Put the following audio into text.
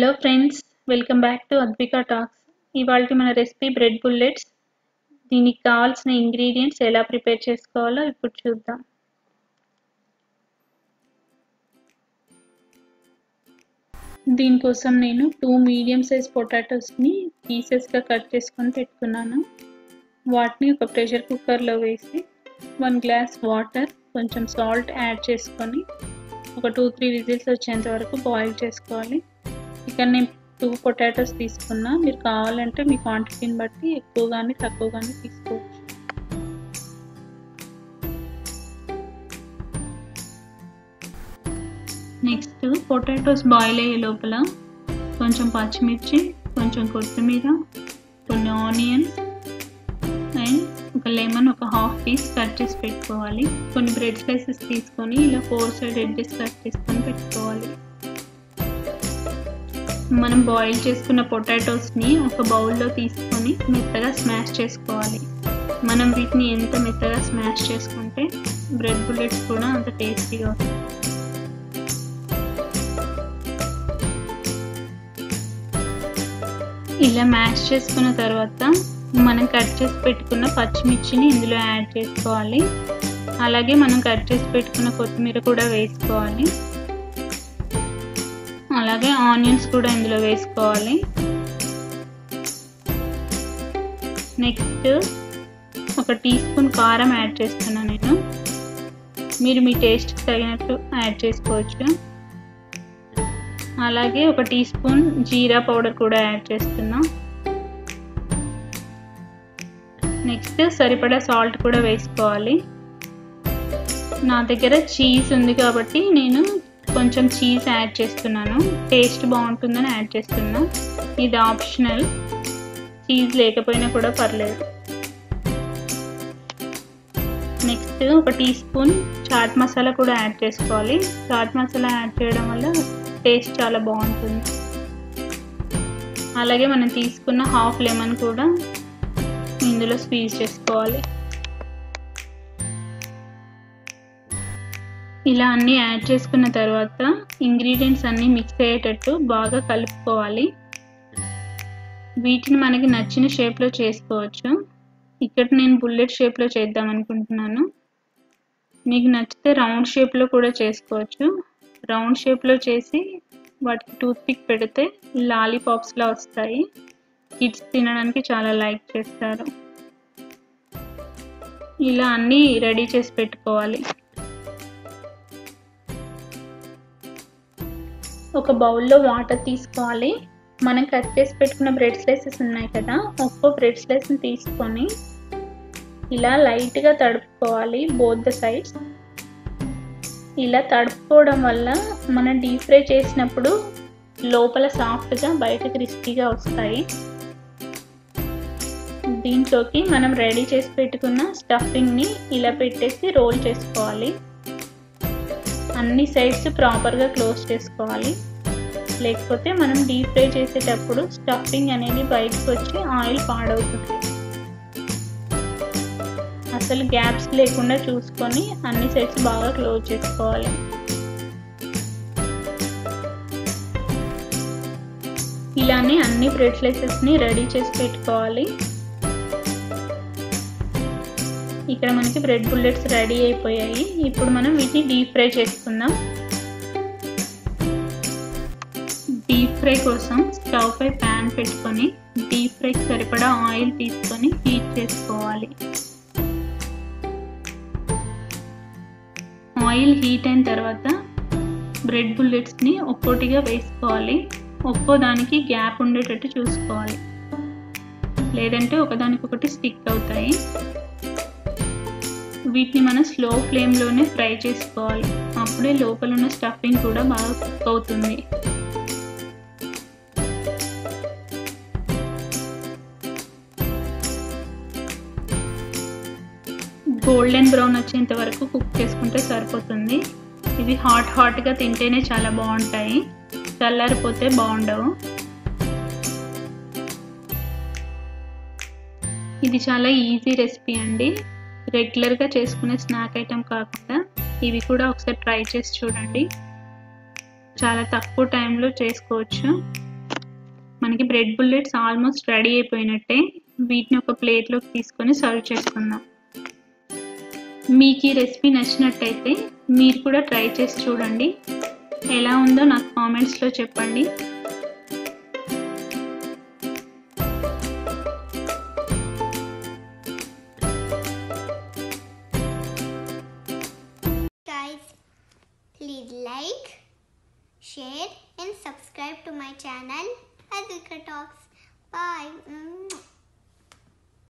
Hello friends welcome back to Advika talks ఇవాళ మన recipe bread bullets దీనికి కావాల్సిన ఇంగ్రీడియంట్స్ ఎలా ప్రిపేర్ చేసుకోవాలో ఇప్పుడు చూద్దాం దీనికోసం నేను టూ మీడియం సైజ్ పొటాటోస్ని పీసెస్గా కట్ చేసుకొని పెట్టుకున్నాను వాటిని ఒక ప్రెషర్ కుక్కర్లో వేసి వన్ గ్లాస్ వాటర్ కొంచెం సాల్ట్ యాడ్ చేసుకొని ఒక టూ త్రీ విజిల్స్ వచ్చేంత వరకు బాయిల్ చేసుకోవాలి ఇక్కడ నేను టూ పొటాటోస్ తీసుకున్నా మీరు కావాలంటే మీ క్వాంటిటీని బట్టి ఎక్కువ కానీ తక్కువ కానీ తీసుకోవచ్చు నెక్స్ట్ పొటాటోస్ బాయిల్ అయ్యే లోపల కొంచెం పచ్చిమిర్చి కొంచెం కొత్తిమీర కొన్ని ఆనియన్స్ అండ్ ఒక లెమన్ ఒక హాఫ్ పీస్ కట్ చేసి పెట్టుకోవాలి కొన్ని బ్రెడ్ స్లైసెస్ తీసుకొని ఇలా ఫోర్ సైడ్ ఎడ్జెస్ కట్ చేసుకొని పెట్టుకోవాలి మనం బాయిల్ చేసుకున్న పొటాటోస్ని ఒక బౌల్లో తీసుకొని మెత్తగా స్మాష్ చేసుకోవాలి మనం వీటిని ఎంత మెత్తగా స్మాష్ చేసుకుంటే బ్రెడ్ బుల్లెట్స్ కూడా అంత టేస్టీగా వస్తాయి ఇలా మ్యాష్ చేసుకున్న తర్వాత మనం కట్ చేసి పెట్టుకున్న పచ్చిమిర్చిని ఇందులో యాడ్ చేసుకోవాలి అలాగే మనం కట్ చేసి పెట్టుకున్న కొత్తిమీర కూడా వేసుకోవాలి అలాగే ఆనియన్స్ కూడా ఇందులో వేసుకోవాలి నెక్స్ట్ ఒక టీ స్పూన్ కారం యాడ్ చేస్తున్నాను నేను మీరు మీ టేస్ట్కి తగినట్టు యాడ్ చేసుకోవచ్చు అలాగే ఒక టీ స్పూన్ జీరా పౌడర్ కూడా యాడ్ చేస్తున్నా నెక్స్ట్ సరిపడా సాల్ట్ కూడా వేసుకోవాలి నా దగ్గర చీజ్ ఉంది కాబట్టి నేను కొంచెం చీజ్ యాడ్ చేస్తున్నాను టేస్ట్ బాగుంటుందని యాడ్ చేస్తున్నా ఇది ఆప్షనల్ చీజ్ లేకపోయినా కూడా పర్లేదు నెక్స్ట్ ఒక టీ స్పూన్ చాట్ మసాలా కూడా యాడ్ చేసుకోవాలి చాట్ మసాలా యాడ్ చేయడం వల్ల టేస్ట్ చాలా బాగుంటుంది అలాగే మనం తీసుకున్న హాఫ్ లెమన్ కూడా ఇందులో స్క్వీజ్ చేసుకోవాలి ఇలా అన్నీ యాడ్ చేసుకున్న తర్వాత ఇంగ్రీడియంట్స్ అన్నీ మిక్స్ అయ్యేటట్టు బాగా కలుపుకోవాలి వీటిని మనకి నచ్చిన షేప్లో చేసుకోవచ్చు ఇక్కడ నేను బుల్లెట్ షేప్లో చేద్దాం అనుకుంటున్నాను మీకు నచ్చితే రౌండ్ షేప్లో కూడా చేసుకోవచ్చు రౌండ్ షేప్లో చేసి వాటికి టూత్ పిక్ పెడితే లాలీపాప్స్లా వస్తాయి కిడ్స్ తినడానికి చాలా లైక్ చేస్తారు ఇలా అన్నీ రెడీ చేసి పెట్టుకోవాలి ఒక బౌల్లో వాటర్ తీసుకోవాలి మనం కట్ చేసి పెట్టుకున్న బ్రెడ్ స్లైసెస్ ఉన్నాయి కదా ఒక్కో బ్రెడ్ స్లైస్ని తీసుకొని ఇలా లైట్గా తడుపుకోవాలి బోత్ ద సైడ్స్ ఇలా తడుపుకోవడం వల్ల మనం డీప్ ఫ్రై చేసినప్పుడు లోపల సాఫ్ట్గా బయట క్రిస్పీగా వస్తాయి దీంట్లోకి మనం రెడీ చేసి పెట్టుకున్న స్టఫింగ్ని ఇలా పెట్టేసి రోల్ చేసుకోవాలి అన్ని సైడ్స్ ప్రాపర్గా క్లోజ్ చేసుకోవాలి లేకపోతే మనం డీప్ ఫ్రై చేసేటప్పుడు స్టఫింగ్ అనేది బయటకు వచ్చి ఆయిల్ పాడవుతుంది అసలు గ్యాప్స్ లేకుండా చూసుకొని అన్ని సైడ్స్ బాగా క్లోజ్ చేసుకోవాలి ఇలానే అన్ని బ్రెడ్ స్లైసెస్ని రెడీ చేసి పెట్టుకోవాలి ఇక్కడ మనకి బ్రెడ్ బుల్లెట్స్ రెడీ అయిపోయాయి ఇప్పుడు మనం వీటిని డీప్ ఫ్రై చేసుకుందాం డీప్ ఫ్రై కోసం స్టవ్ పై ప్యాన్ పెట్టుకొని డీప్ ఫ్రైకి సరిపడా ఆయిల్ తీసుకొని హీట్ చేసుకోవాలి ఆయిల్ హీట్ అయిన తర్వాత బ్రెడ్ బుల్లెట్స్ని ఒక్కోటిగా వేసుకోవాలి ఒక్కో దానికి గ్యాప్ ఉండేటట్టు చూసుకోవాలి లేదంటే ఒకదానికొకటి స్టిక్ అవుతాయి వీటిని మనం స్లో ఫ్లేమ్లోనే ఫ్రై చేసుకోవాలి అప్పుడే లోపల ఉన్న స్టఫింగ్ కూడా బాగా కుక్ అవుతుంది గోల్డెన్ బ్రౌన్ వచ్చేంత వరకు కుక్ చేసుకుంటే సరిపోతుంది ఇవి హాట్ హాట్గా తింటేనే చాలా బాగుంటాయి చల్లారిపోతే బాగుండవు ఇది చాలా ఈజీ రెసిపీ అండి రెగ్యులర్గా చేసుకునే స్నాక్ ఐటెం కాకుండా ఇవి కూడా ఒకసారి ట్రై చేసి చూడండి చాలా తక్కువ టైంలో చేసుకోవచ్చు మనకి బ్రెడ్ బుల్లెట్స్ ఆల్మోస్ట్ రెడీ అయిపోయినట్టే వీటిని ఒక ప్లేట్లోకి తీసుకొని సర్వ్ చేసుకుందాం మీకు ఈ రెసిపీ నచ్చినట్టయితే మీరు కూడా ట్రై చేసి చూడండి ఎలా ఉందో నాకు కామెంట్స్లో చెప్పండి Guys, please like, share, and subscribe to my channel Adhika Talks. Bye. Mm.